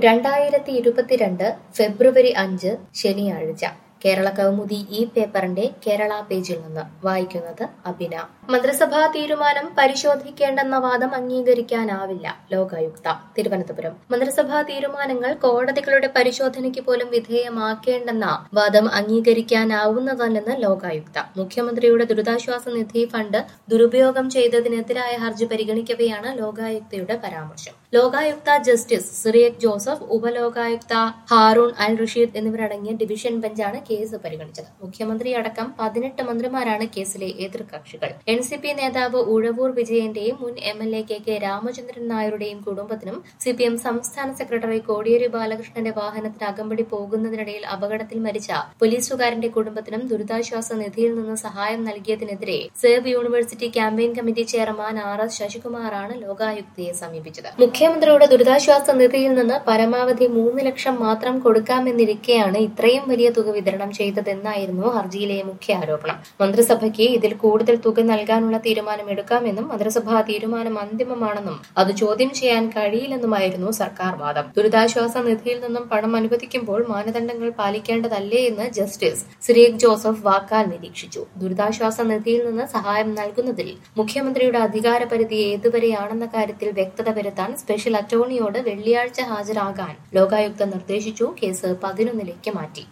രണ്ടായിരത്തി ഇരുപത്തിരണ്ട് ഫെബ്രുവരി അഞ്ച് ശനിയാഴ്ച കേരള കൗമുദി ഈ പേപ്പറിന്റെ കേരള പേജിൽ നിന്ന് വായിക്കുന്നത് അഭിന മന്ത്രിസഭാ തീരുമാനം പരിശോധിക്കേണ്ടെന്ന വാദം അംഗീകരിക്കാനാവില്ല ലോകായുക്ത തിരുവനന്തപുരം മന്ത്രിസഭാ തീരുമാനങ്ങൾ കോടതികളുടെ പരിശോധനയ്ക്ക് പോലും വിധേയമാക്കേണ്ടെന്ന വാദം അംഗീകരിക്കാനാവുന്നതല്ലെന്ന് ലോകായുക്ത മുഖ്യമന്ത്രിയുടെ ദുരിതാശ്വാസ നിധി ഫണ്ട് ദുരുപയോഗം ചെയ്തതിനെതിരായ ഹർജി പരിഗണിക്കവെയാണ് ലോകായുക്തയുടെ പരാമർശം ലോകായുക്ത ജസ്റ്റിസ് സിറിയക് ജോസഫ് ഉപലോകായുക്ത ഹാറൂൺ അൽ റഷീദ് എന്നിവരടങ്ങിയ ഡിവിഷൻ ബെഞ്ചാണ് കേസ് പരിഗണിച്ചത് മുഖ്യമന്ത്രി അടക്കം പതിനെട്ട് മന്ത്രിമാരാണ് കേസിലെ എതിർകക്ഷികൾ എൻ സി പി നേതാവ് ഉഴവൂർ വിജയന്റെയും മുൻ M L A K K Ramachandran നായരുടെയും കുടുംബത്തിനും സി പി എം സംസ്ഥാന സെക്രട്ടറി കോടിയേരി ബാലകൃഷ്ണന്റെ വാഹനത്തിന് അകമ്പടി പോകുന്നതിനിടയിൽ അപകടത്തിൽ മരിച്ച പോലീസുകാരന്റെ കുടുംബത്തിനും ദുരിതാശ്വാസ നിധിയിൽ നിന്ന് സഹായം നൽകിയതിനെതിരെ save university campaign committee chairman R S ശശികുമാറാണ് ലോകായുക്തയെ സമീപിച്ചത് മുഖ്യമന്ത്രിയുടെ ദുരിതാശ്വാസ നിധിയിൽ നിന്ന് പരമാവധി മൂന്ന് ലക്ഷം മാത്രം കൊടുക്കാമെന്നിരിക്കെയാണ് ഇത്രയും വലിയ തുക വിതരണം ചെയ്തതെന്നായിരുന്നു ഹർജിയിലെ മുഖ്യ ആരോപണം മന്ത്രിസഭയ്ക്ക് ഇതിൽ കൂടുതൽ തുക നൽകാനുള്ള തീരുമാനം എടുക്കാമെന്നും മന്ത്രിസഭാ തീരുമാനം അന്തിമമാണെന്നും അത് ചോദ്യം ചെയ്യാൻ കഴിയില്ലെന്നുമായിരുന്നു സർക്കാർ വാദം ദുരിതാശ്വാസ നിധിയിൽ നിന്നും പണം അനുവദിക്കുമ്പോൾ മാനദണ്ഡങ്ങൾ പാലിക്കേണ്ടതല്ലേ എന്ന് ജസ്റ്റിസ് സിറിയക് ജോസഫ് വാക്കാൽ നിരീക്ഷിച്ചു ദുരിതാശ്വാസ നിധിയിൽ നിന്ന് സഹായം നൽകുന്നതിൽ മുഖ്യമന്ത്രിയുടെ അധികാരപരിധി ഏതുവരെയാണെന്ന കാര്യത്തിൽ വ്യക്തത വരുത്താൻ സ്പെഷ്യൽ അറ്റോർണിയോട് വെള്ളിയാഴ്ച ഹാജരാകാൻ ലോകായുക്ത നിർദ്ദേശിച്ചു കേസ് പതിനൊന്നിലേക്ക് മാറ്റി